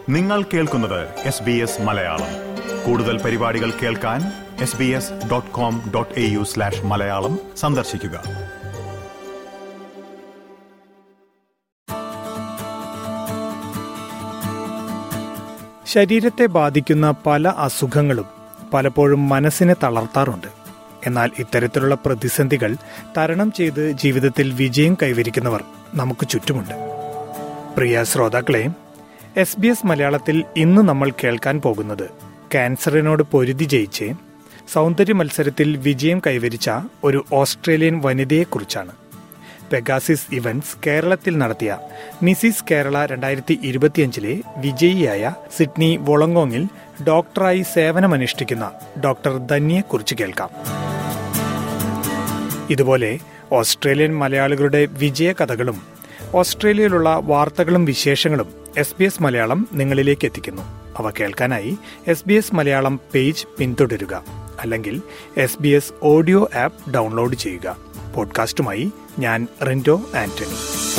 നിങ്ങൾ കേൾക്കുന്നത് S B S Malayalam കൂടുതൽ പരിപാടികൾ കേൾക്കാൻ S B S dot com dot A U slash Malayalam സന്ദർശിക്കുക ശരീരത്തെ ബാധിക്കുന്ന പല അസുഖങ്ങളും പലപ്പോഴും മനസ്സിനെ തളർത്താറുണ്ട് എന്നാൽ ഇത്തരത്തിലുള്ള പ്രതിസന്ധികൾ തരണം ചെയ്ത് ജീവിതത്തിൽ വിജയം കൈവരിക്കുന്നവർ നമുക്ക് ചുറ്റുമുണ്ട് പ്രിയ ശ്രോതാക്കളെ എസ് ബി എസ് മലയാളത്തിൽ ഇന്ന് നമ്മൾ കേൾക്കാൻ പോകുന്നത് ക്യാൻസറിനോട് പൊരുതി ജയിച്ച് സൗന്ദര്യ മത്സരത്തിൽ വിജയം കൈവരിച്ച ഒരു ഓസ്ട്രേലിയൻ വനിതയെക്കുറിച്ചാണ് പെഗാസിസ് ഇവന്റ്സ് കേരളത്തിൽ നടത്തിയ മിസിസ് കേരള രണ്ടായിരത്തി ഇരുപത്തിയഞ്ചിലെ വിജയിയായ സിഡ്നി വൊളങ്ങോങ്ങിൽ ഡോക്ടറായി സേവനമനുഷ്ഠിക്കുന്ന ഡോക്ടർ ധന്യയെക്കുറിച്ച് കേൾക്കാം ഇതുപോലെ ഓസ്ട്രേലിയൻ മലയാളികളുടെ വിജയകഥകളും ഓസ്ട്രേലിയയിലുള്ള വാർത്തകളും വിശേഷങ്ങളും എസ് ബി എസ് മലയാളം നിങ്ങളിലേക്ക് എത്തിക്കുന്നു അവ കേൾക്കാനായി S B S Malayalam page പിന്തുടരുക അല്ലെങ്കിൽ S B S audio app download ചെയ്യുക പോഡ്കാസ്റ്റുമായി ഞാൻ റിൻഡോ ആന്റണി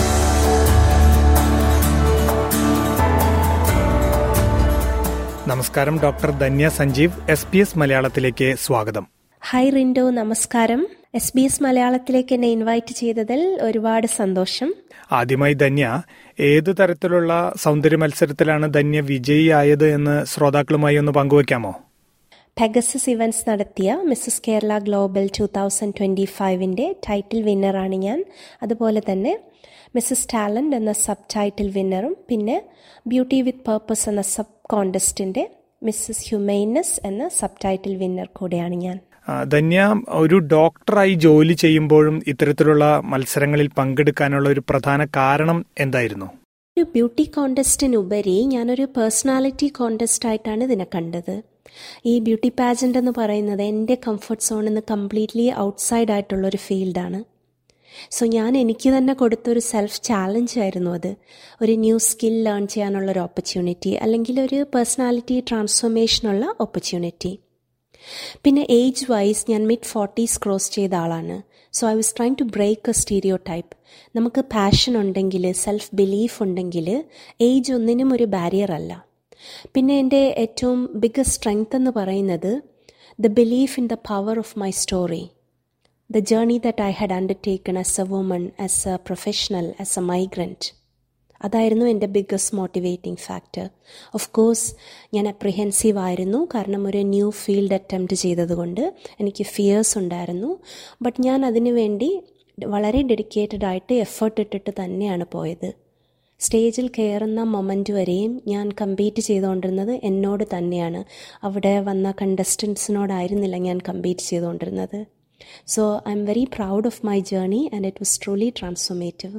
നമസ്കാരം doctor Dhanya Sanjeev S P S മലയാളത്തിലേക്ക് സ്വാഗതം ഹായ് റിൻഡോ നമസ്കാരം എസ് ബി എസ് മലയാളത്തിലേക്ക് എന്നെ ഇൻവൈറ്റ് ചെയ്തതിൽ ഒരുപാട് സന്തോഷം ആദ്യമായി ധന്യ ഏത് തരത്തിലുള്ള സൗന്ദര്യ മത്സരത്തിലാണ് ധന്യ വിജയിയായത് എന്ന് ശ്രോതാക്കളുമായി ഒന്ന് പങ്കുവയ്ക്കാമോ പെഗസസ് ഇവന്റ്സ് നടത്തിയ Mrs Kerala global two thousand twenty ഫൈവിൻ്റെ ടൈറ്റിൽ വിന്നറാണ് ഞാൻ അതുപോലെ തന്നെ മിസ്സസ് ടാലന്റ് എന്ന സബ് ടൈറ്റിൽ വിന്നറും പിന്നെ ബ്യൂട്ടി വിത്ത് പർപ്പസ് എന്ന സബ് കോണ്ടസ്റ്റിൻ്റെ മിസ്സസ് ഹ്യൂമൈനസ് എന്ന സബ് ടൈറ്റിൽ വിന്നർ കൂടെയാണ് ഞാൻ ആ, ധന്യ ഒരു ഡോക്ടറായി ജോലി ചെയ്യുമ്പോഴും ഇത്തരത്തിലുള്ള മത്സരങ്ങളിൽ പങ്കെടുക്കാനുള്ള ഒരു പ്രധാന കാരണം എന്തായിരുന്നു ഒരു ബ്യൂട്ടി കോണ്ടസ്റ്റിനുപരി ഞാനൊരു പേഴ്സണാലിറ്റി കോണ്ടസ്റ്റ് ആയിട്ടാണ് ഇതിനെ കണ്ടത് ഈ ബ്യൂട്ടി പാജൻ്റ് എന്ന് പറയുന്നത് എൻ്റെ കംഫർട്ട് സോണിൽ നിന്ന് കംപ്ലീറ്റ്ലി ഔട്ട്സൈഡ് ആയിട്ടുള്ള ഒരു ഫീൽഡാണ് സോ ഞാൻ എനിക്ക് തന്നെ കൊടുത്തൊരു സെൽഫ് ചാലഞ്ച് ആയിരുന്നു അത് ഒരു ന്യൂ സ്കിൽ ലേൺ ചെയ്യാനുള്ള ഒരു ഓപ്പർച്യൂണിറ്റി അല്ലെങ്കിൽ ഒരു പേഴ്സണാലിറ്റി ട്രാൻസ്ഫോർമേഷനുള്ള ഓപ്പർച്യൂണിറ്റി പിന്നെ ഏജ് വൈസ് ഞാൻ മിഡ് ഫോർട്ടീസ് ക്രോസ് ചെയ്ത ആളാണ് so I was trying to break a stereotype നമുക്ക് പാഷൻ ഉണ്ടെങ്കിൽ സെൽഫ് ബിലീഫ് ഉണ്ടെങ്കിൽ ഏജ് ഒന്നിനും ഒരു ബാരിയർ അല്ല പിന്നെ എൻ്റെ ഏറ്റവും ബിഗ്ഗസ്റ്റ് സ്ട്രെങ്ത് എന്ന് പറയുന്നത് the belief in the power of my story the journey that I had undertaken as a woman as a professional as a migrant അതായിരുന്നു എൻ്റെ biggest motivating factor of course ഞാൻ apprehensive ആയിരുന്നു കാരണം ഒരു new field attempt ചെയ്തതുകൊണ്ട് എനിക്ക് fears ഉണ്ടായിരുന്നു but ഞാൻ അതിനു വേണ്ടി വളരെ ഡെഡിക്കേറ്റഡ് ആയിട്ട് എഫേർട്ട് ഇട്ടിട്ട് തന്നെയാണ് പോയത് സ്റ്റേജിൽ കയറുന്ന മൊമെൻ്റ് വരെയും ഞാൻ കമ്പീറ്റ് ചെയ്തുകൊണ്ടിരുന്നത് എന്നോട് തന്നെയാണ് അവിടെ വന്ന കണ്ടസ്റ്റൻസിനോടായിരുന്നില്ല ഞാൻ കമ്പീറ്റ് ചെയ്തുകൊണ്ടിരുന്നത് so I'm very proud of my journey and it was truly transformative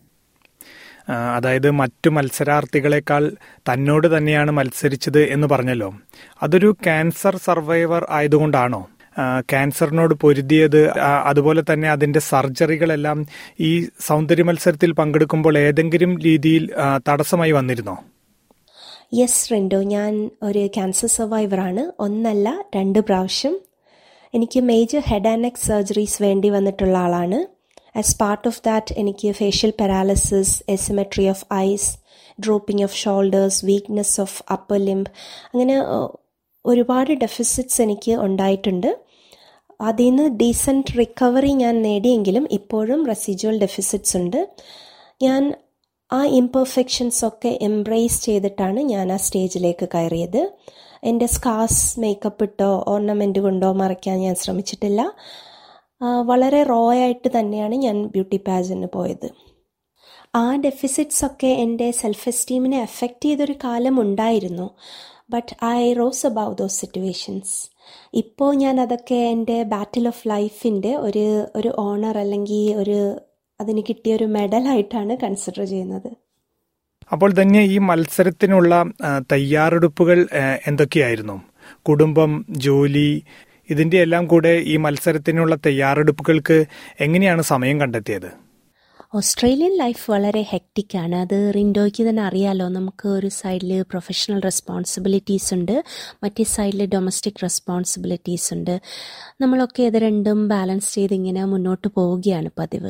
ആ, അതായത് മറ്റു മത്സരാർത്ഥികളെക്കാൾ തന്നോട് തന്നെയാണ് മത്സരിച്ചത് എന്ന് പറഞ്ഞല്ലോ അതൊരു ക്യാൻസർ സർവൈവർ ആയതുകൊണ്ടാണോ ആ, ക്യാൻസറിനോട് പൊരുതിയത് ആ, അതുപോലെ തന്നെ അതിന്റെ സർജറികളെല്ലാം ഈ സൗന്ദര്യ മത്സരത്തിൽ പങ്കെടുക്കുമ്പോൾ ഏതെങ്കിലും രീതിയിൽ ആ, തടസ്സമായി വന്നിരുന്നോ യെസ് റിൻഡോ ഞാൻ ഒരു ക്യാൻസർ സർവൈവറാണ് ഒന്നല്ല രണ്ട് പ്രാവശ്യം എനിക്ക് major head and neck surgeries വേണ്ടി വന്നിട്ടുള്ള ആളാണ് ആസ് പാർട്ട് ഓഫ് ദാറ്റ് എനിക്ക് facial paralysis asymmetry of eyes dropping of shoulders weakness of upper limb അങ്ങനെ ഏഹ്, ഒരുപാട് ഡെഫിസിറ്റ്സ് എനിക്ക് ഉണ്ടായിട്ടുണ്ട് അതിൽ നിന്ന് ഡീസൻറ്റ് റിക്കവറി ഞാൻ നേടിയെങ്കിലും ഇപ്പോഴും റെസിജ്വൽ ഡെഫിസിറ്റ്സ് ഉണ്ട് ഞാൻ ആ ഇംപെർഫെക്ഷൻസ് ഒക്കെ എംബ്രേസ് ചെയ്തിട്ടാണ് ഞാൻ ആ സ്റ്റേജിലേക്ക് കയറിയത് എൻ്റെ സ്കാർസ് മേക്കപ്പ് ഇട്ടോ ഓർണമെൻ്റ് കൊണ്ടോ മറയ്ക്കാൻ ഞാൻ ശ്രമിച്ചിട്ടില്ല ആ, വളരെ റോ ആയിട്ട് തന്നെയാണ് ഞാൻ ബ്യൂട്ടി പാജന് പോയത് ആ ഡെഫിസിറ്റ്സ് ഒക്കെ എൻ്റെ സെൽഫ് എസ്റ്റീമിനെ എഫക്റ്റ് ചെയ്തൊരു കാലം ഉണ്ടായിരുന്നു but I rose above those situations ഇപ്പോൾ ഞാൻ അതൊക്കെ എൻ്റെ ബാറ്റിൽ ഓഫ് ലൈഫിൻ്റെ ഒരു ഒരു ഓണർ അല്ലെങ്കിൽ ഒരു അതിന് കിട്ടിയ ഒരു മെഡലായിട്ടാണ് കൺസിഡർ ചെയ്യുന്നത് അപ്പോൾ തന്നെ ഈ മത്സരത്തിനുള്ള ആ, തയ്യാറെടുപ്പുകൾ ആ, എന്തൊക്കെയായിരുന്നു കുടുംബം ജോലി ഇതിന്റെ എല്ലാം കൂടെ ഈ മത്സരത്തിനുള്ള തയ്യാറെടുപ്പുകൾക്ക് എങ്ങനെയാണ് സമയം കണ്ടെത്തിയത് ഓസ്ട്രേലിയൻ ലൈഫ് വളരെ ഹെക്റ്റിക്കാണ് അത് റിൻഡോയ്ക്ക് തന്നെ അറിയാലോ നമുക്ക് ഒരു സൈഡിൽ പ്രൊഫഷണൽ റെസ്പോൺസിബിലിറ്റീസ് ഉണ്ട് മറ്റേ സൈഡിൽ ഡൊമസ്റ്റിക് റെസ്പോൺസിബിലിറ്റീസ് ഉണ്ട് നമ്മളൊക്കെ ഇത് രണ്ടും ബാലൻസ് ചെയ്ത് ഇങ്ങനെ മുന്നോട്ട് പോവുകയാണ് പതിവ്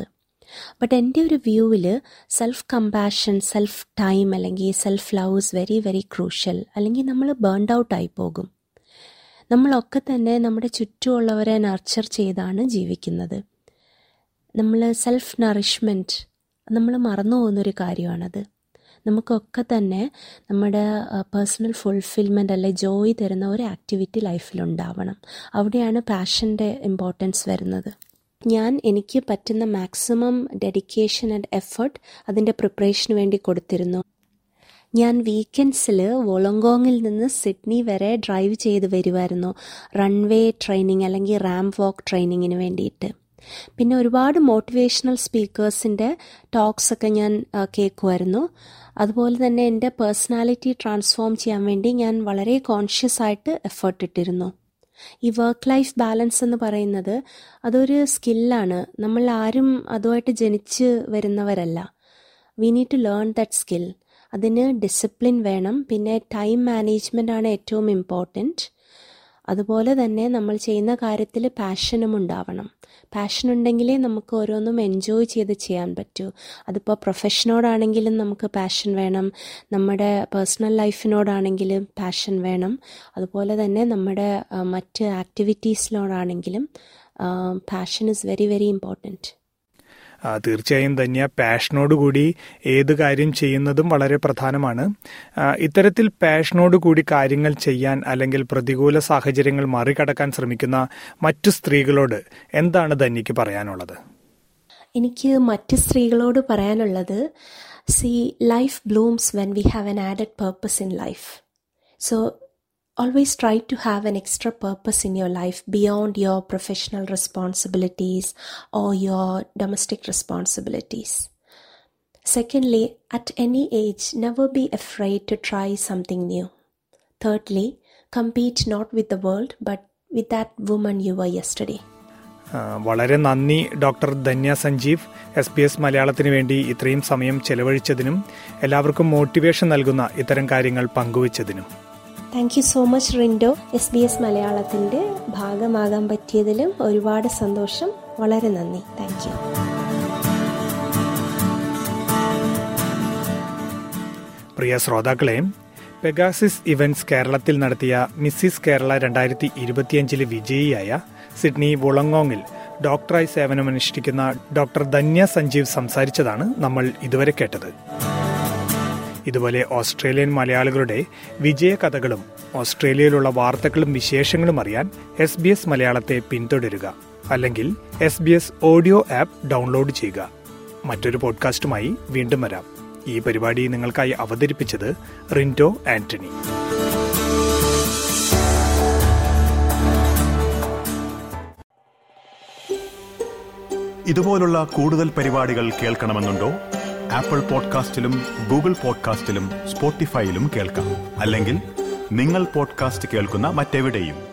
ബട്ട് എൻ്റെ ഒരു വ്യൂവിൽ സെൽഫ് കമ്പാഷൻ സെൽഫ് ടൈം അല്ലെങ്കിൽ self love is very very crucial അല്ലെങ്കിൽ നമ്മൾ ബേൺഡ് ഔട്ട് ആയി പോകും നമ്മളൊക്കെ തന്നെ നമ്മുടെ ചുറ്റുമുള്ളവരെ നർച്ചർ ചെയ്താണ് ജീവിക്കുന്നത് നമ്മൾ സെൽഫ് നറിഷ്മെൻറ്റ് നമ്മൾ മറന്നു പോകുന്നൊരു കാര്യമാണത് നമുക്കൊക്കെ തന്നെ നമ്മുടെ പേഴ്സണൽ ഫുൾഫിൽമെൻ്റ് അല്ലെ ജോയ് തരുന്ന ഒരു ആക്ടിവിറ്റി ലൈഫിലുണ്ടാവണം അവിടെയാണ് പാഷൻ്റെ ഇമ്പോർട്ടൻസ് വരുന്നത് ഞാൻ എനിക്ക് പറ്റുന്ന മാക്സിമം ഡെഡിക്കേഷൻ ആൻഡ് എഫേർട്ട് അതിൻ്റെ പ്രിപ്പറേഷന് വേണ്ടി കൊടുത്തിരുന്നു ഞാൻ വീക്കെൻഡ്സിൽ വോളങ്കോങ്ങിൽ നിന്ന് സിഡ്നി വരെ ഡ്രൈവ് ചെയ്ത് വരുമായിരുന്നു റൺവേ ട്രെയിനിങ് അല്ലെങ്കിൽ റാം വാക്ക് ട്രെയിനിങ്ങിന് വേണ്ടിയിട്ട് പിന്നെ ഒരുപാട് മോട്ടിവേഷണൽ സ്പീക്കേഴ്സിൻ്റെ ടോക്സ് ഒക്കെ ഞാൻ കേൾക്കുമായിരുന്നു അതുപോലെ തന്നെ എൻ്റെ പേഴ്സണാലിറ്റി ട്രാൻസ്ഫോം ചെയ്യാൻ വേണ്ടി ഞാൻ വളരെ കോൺഷ്യസ് ആയിട്ട് എഫേർട്ട് ഇട്ടിരുന്നു ഈ വർക്ക് ലൈഫ് ബാലൻസ് എന്ന് പറയുന്നത് അതൊരു സ്കില്ലാണ് നമ്മൾ ആരും അതുമായിട്ട് ജനിച്ച് വരുന്നവരല്ല we need to learn that skill അതിന് ഡിസിപ്ലിൻ വേണം പിന്നെ ടൈം മാനേജ്മെൻ്റ് ആണ് ഏറ്റവും ഇമ്പോർട്ടൻറ്റ് അതുപോലെ തന്നെ നമ്മൾ ചെയ്യുന്ന കാര്യത്തിൽ പാഷനും ഉണ്ടാവണം പാഷൻ ഉണ്ടെങ്കിലേ നമുക്ക് ഓരോന്നും എൻജോയ് ചെയ്ത് ചെയ്യാൻ പറ്റൂ അതിപ്പോൾ പ്രൊഫഷനോടാണെങ്കിലും നമുക്ക് പാഷൻ വേണം നമ്മുടെ പേഴ്സണൽ ലൈഫിനോടാണെങ്കിലും പാഷൻ വേണം അതുപോലെ തന്നെ നമ്മുടെ മറ്റ് ആക്ടിവിറ്റീസിനോടാണെങ്കിലും passion is very very important തീർച്ചയായും തന്നെ പാഷനോടുകൂടി ഏത് കാര്യം ചെയ്യുന്നതും വളരെ പ്രധാനമാണ് ഇത്തരത്തിൽ പാഷനോടുകൂടി കാര്യങ്ങൾ ചെയ്യാൻ അല്ലെങ്കിൽ പ്രതികൂല സാഹചര്യങ്ങൾ മറികടക്കാൻ ശ്രമിക്കുന്ന മറ്റു സ്ത്രീകളോട് എന്താണ് ധന്യക്ക് പറയാനുള്ളത് എനിക്ക് മറ്റ് സ്ത്രീകളോട് പറയാനുള്ളത് see life blooms when we have an added purpose in life so always try to have an extra purpose in your life beyond your professional responsibilities or your domestic responsibilities. Secondly, at any age, never be afraid to try something new. Thirdly, compete not with the world but with that woman you were yesterday. വളരെ നന്ദി doctor Dhanya Sanjeev S B S മലയാളത്തിന് വേണ്ടി ഇത്രയും സമയം ചെലവഴിച്ചതിനും എല്ലാവർക്കും motivation നൽകുന്ന ഇത്തരം കാര്യങ്ങൾ പങ്കുവച്ചതിനും thank you so much Rindo S B S മലയാളത്തിൻ്റെ ഭാഗമാകാൻ പറ്റിയതിലും ഒരുപാട് സന്തോഷം വളരെ നന്ദി താങ്ക് യു പ്രിയ ശ്രോതാക്കളെ പെഗാസിസ് ഇവന്റ്സ് കേരളത്തിൽ നടത്തിയ മിസ്സിസ് കേരള രണ്ടായിരത്തി ഇരുപത്തിയഞ്ചിലെ വിജയിയായ സിഡ്നി വുളങ്ങോങ്ങിൽ ഡോക്ടറായി സേവനമനുഷ്ഠിക്കുന്ന ഡോക്ടർ ധന്യ സഞ്ജീവ് സംസാരിച്ചതാണ് നമ്മൾ ഇതുവരെ കേട്ടത് ഇതുപോലെ ഓസ്ട്രേലിയൻ മലയാളികളുടെ വിജയകഥകളും ഓസ്ട്രേലിയയിലുള്ള വാർത്തകളും വിശേഷങ്ങളും അറിയാൻ എസ് ബി എസ് മലയാളത്തെ പിന്തുടരുക അല്ലെങ്കിൽ S B S audio app download ചെയ്യുക മറ്റൊരു പോഡ്കാസ്റ്റുമായി വീണ്ടും വരാം ഈ പരിപാടി നിങ്ങൾക്കായി അവതരിപ്പിച്ചത് റിൻറ്റോ ആന്റണി ഇതുപോലുള്ള കൂടുതൽ പരിപാടികൾ കേൾക്കണമെന്നുണ്ടോ ആപ്പിൾ പോഡ്കാസ്റ്റിലും ഗൂഗിൾ പോഡ്കാസ്റ്റിലും സ്പോട്ടിഫൈയിലും കേൾക്കാം അല്ലെങ്കിൽ നിങ്ങൾ പോഡ്കാസ്റ്റ് കേൾക്കുന്ന മറ്റെവിടെയും